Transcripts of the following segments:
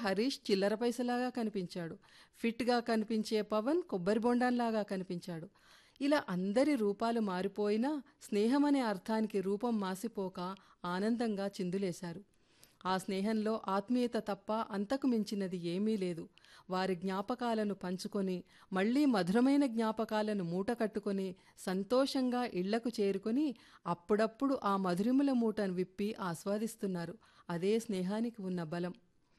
హరీష్ చిల్లర పైసలాగా కనిపించాడు ఫిట్గా కనిపించే పవన్ కొబ్బరి బొండంలాగా కనిపించాడు ఇలా అందరి రూపాలు మారిపోయినా స్నేహం అనే అర్థానికి రూపం మాసిపోక ఆనందంగా చిందులేశారు ఆ స్నేహంలో ఆత్మీయత తప్ప అంతకు మించినది ఏమీ లేదు వారి జ్ఞాపకాలను పంచుకొని మళ్ళీ మధురమైన జ్ఞాపకాలను మూట కట్టుకొని సంతోషంగా ఇళ్లకు చేరుకొని అప్పుడప్పుడు ఆ మధురిముల మూటను విప్పి ఆస్వాదిస్తున్నారు అదే స్నేహానికి ఉన్న బలం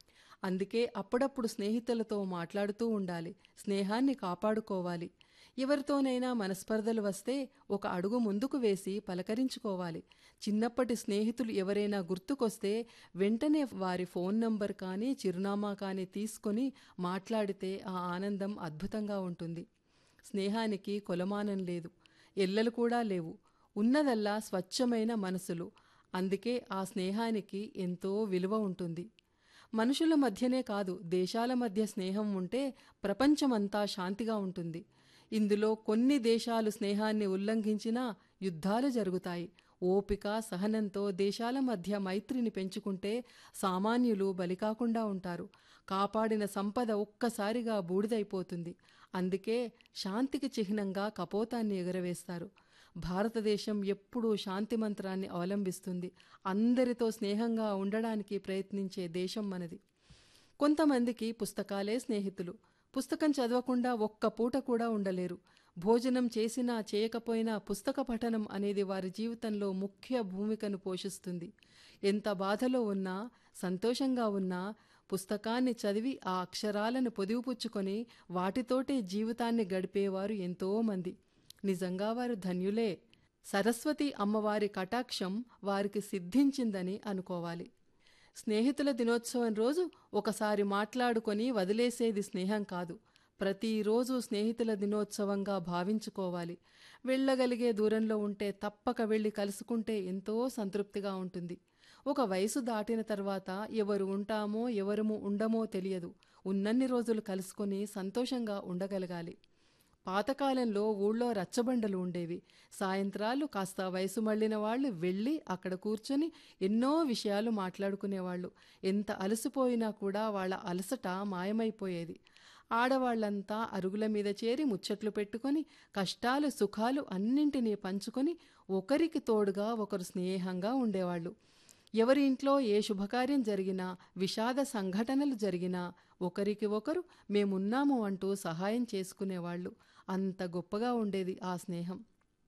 అందుకే అప్పుడప్పుడు స్నేహితులతో మాట్లాడుతూ ఉండాలి స్నేహాన్ని కాపాడుకోవాలి ఎవరితోనైనా మనస్పర్ధలు వస్తే ఒక అడుగు ముందుకు వేసి పలకరించుకోవాలి చిన్నప్పటి స్నేహితులు ఎవరైనా గుర్తుకొస్తే వెంటనే వారి ఫోన్ నంబర్ కానీ చిరునామా కానీ తీసుకొని మాట్లాడితే ఆ ఆనందం అద్భుతంగా ఉంటుంది స్నేహానికి కొలమానం లేదు ఎల్లలు కూడా లేవు ఉన్నదల్లా స్వచ్ఛమైన మనసులు అందుకే ఆ స్నేహానికి ఎంతో విలువ ఉంటుంది మనుషుల మధ్యనే కాదు దేశాల మధ్య స్నేహం ఉంటే ప్రపంచమంతా శాంతిగా ఉంటుంది ఇందులో కొన్ని దేశాలు స్నేహాన్ని ఉల్లంఘించినా యుద్ధాలు జరుగుతాయి ఓపిక సహనంతో దేశాల మధ్య మైత్రిని పెంచుకుంటే సామాన్యులు బలికాకుండా ఉంటారు కాపాడిన సంపద ఒక్కసారిగా బూడిదైపోతుంది అందుకే శాంతికి చిహ్నంగా కపోతాన్ని ఎగరవేస్తారు భారతదేశం ఎప్పుడూ శాంతి మంత్రాన్ని అవలంబిస్తుంది అందరితో స్నేహంగా ఉండడానికి ప్రయత్నించే దేశం మనది కొంతమందికి పుస్తకాలే స్నేహితులు పుస్తకం చదవకుండా ఒక్క పూట కూడా ఉండలేరు భోజనం చేసినా చేయకపోయినా పుస్తక పఠనం అనేది వారి జీవితంలో ముఖ్య భూమికను పోషిస్తుంది ఎంత బాధలో ఉన్నా సంతోషంగా ఉన్నా పుస్తకాన్ని చదివి ఆ అక్షరాలను పొదివిపుచ్చుకొని వాటితోటే జీవితాన్ని గడిపేవారు ఎంతోమంది నిజంగా వారు ధన్యులే సరస్వతి అమ్మవారి కటాక్షం వారికి సిద్ధించిందని అనుకోవాలి స్నేహితుల దినోత్సవం రోజు ఒకసారి మాట్లాడుకొని వదిలేసేది స్నేహం కాదు ప్రతిరోజు స్నేహితుల దినోత్సవంగా భావించుకోవాలి వెళ్ళగలిగే దూరంలో ఉంటే తప్పక వెళ్ళి కలుసుకుంటే ఎంతో సంతృప్తిగా ఉంటుంది ఒక వయసు దాటిన తర్వాత ఎవరు ఉంటామో ఎవరము ఉండమో తెలియదు ఉన్నన్ని రోజులు కలుసుకొని సంతోషంగా ఉండగలగాలి పాతకాలంలో ఊళ్ళో రచ్చబండలు ఉండేవి సాయంత్రాలు కాస్త వయసు మళ్ళిన వాళ్ళు వెళ్ళి అక్కడ కూర్చొని ఎన్నో విషయాలు మాట్లాడుకునేవాళ్ళు ఎంత అలసిపోయినా కూడా వాళ్ళ అలసట మాయమైపోయేది ఆడవాళ్లంతా అరుగుల మీద చేరి ముచ్చట్లు పెట్టుకొని కష్టాలు సుఖాలు అన్నింటినీ పంచుకొని ఒకరికి తోడుగా ఒకరు స్నేహంగా ఉండేవాళ్ళు ఎవరి ఇంట్లో ఏ శుభకార్యం జరిగినా విషాద సంఘటనలు జరిగినా ఒకరికి ఒకరు మేమున్నాము అంటూ సహాయం చేసుకునేవాళ్ళు అంత గొప్పగా ఉండేది ఆ స్నేహం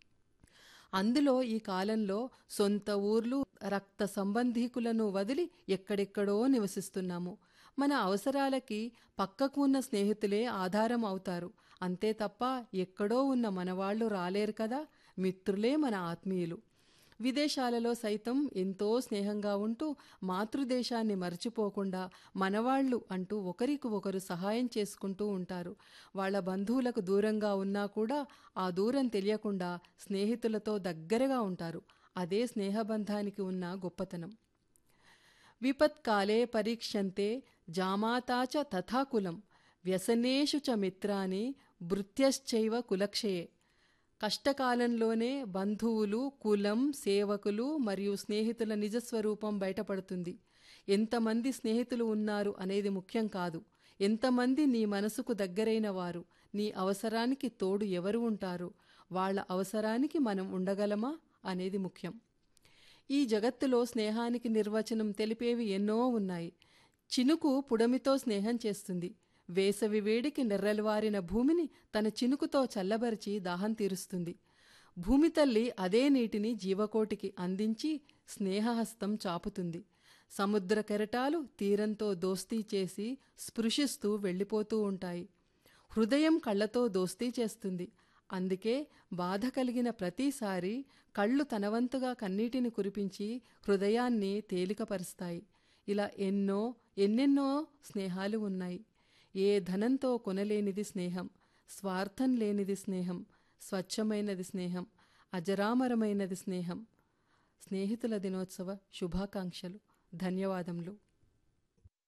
అందులో ఈ కాలంలో సొంత ఊర్లు రక్త సంబంధీకులను వదిలి ఎక్కడెక్కడో నివసిస్తున్నాము మన అవసరాలకి పక్కకు ఉన్న స్నేహితులే ఆధారం అవుతారు అంతే తప్ప ఎక్కడో ఉన్న మనవాళ్లు రాలేరు కదా మిత్రులే మన ఆత్మీయులు విదేశాలలో సైతం ఎంతో స్నేహంగా ఉంటూ మాతృదేశాన్ని మర్చిపోకుండా మనవాళ్ళు అంటూ ఒకరికి ఒకరు సహాయం చేసుకుంటూ ఉంటారు వాళ్ళ బంధువులకు దూరంగా ఉన్నా కూడా ఆ దూరం తెలియకుండా స్నేహితులతో దగ్గరగా ఉంటారు అదే స్నేహబంధానికి ఉన్న గొప్పతనం విపత్కాలే పరీక్షంతే జామాతాచ తథాకులం వ్యసనేషు చ మిత్రాని భృత్యశ్చైవ కులక్షయే కష్టకాలంలోనే బంధువులు కులం సేవకులు మరియు స్నేహితుల నిజస్వరూపం బయటపడుతుంది ఎంతమంది స్నేహితులు ఉన్నారు అనేది ముఖ్యం కాదు ఎంతమంది నీ మనసుకు దగ్గరైన వారు నీ అవసరానికి తోడు ఎవరు ఉంటారు వాళ్ళ అవసరానికి మనం ఉండగలమా అనేది ముఖ్యం ఈ జగత్తులో స్నేహానికి నిర్వచనం తెలిపేవి ఎన్నో ఉన్నాయి చినుకు పుడమితో స్నేహం చేస్తుంది వేసవి వేడికి నెర్రలువారిన భూమిని తన చినుకుతో చల్లబరిచి దాహం తీరుస్తుంది భూమి తల్లి అదే నీటిని జీవకోటికి అందించి స్నేహహస్తం చాపుతుంది సముద్ర కెరటాలు తీరంతో దోస్తీ చేసి స్పృశిస్తూ వెళ్ళిపోతూ ఉంటాయి హృదయం కళ్ళతో దోస్తీ చేస్తుంది అందుకే బాధ కలిగిన ప్రతిసారి కళ్ళు తనవంతుగా కన్నీటిని కురిపించి హృదయాన్ని తేలికపరుస్తాయి ఇలా ఎన్నో ఎన్నెన్నో స్నేహాలు ఉన్నాయి ఏ ధనంతో కొనలేనిది స్నేహం స్వార్థం లేనిది స్నేహం స్వచ్ఛమైనది స్నేహం అజరామరమైనది స్నేహం స్నేహితుల దినోత్సవ శుభాకాంక్షలు ధన్యవాదములు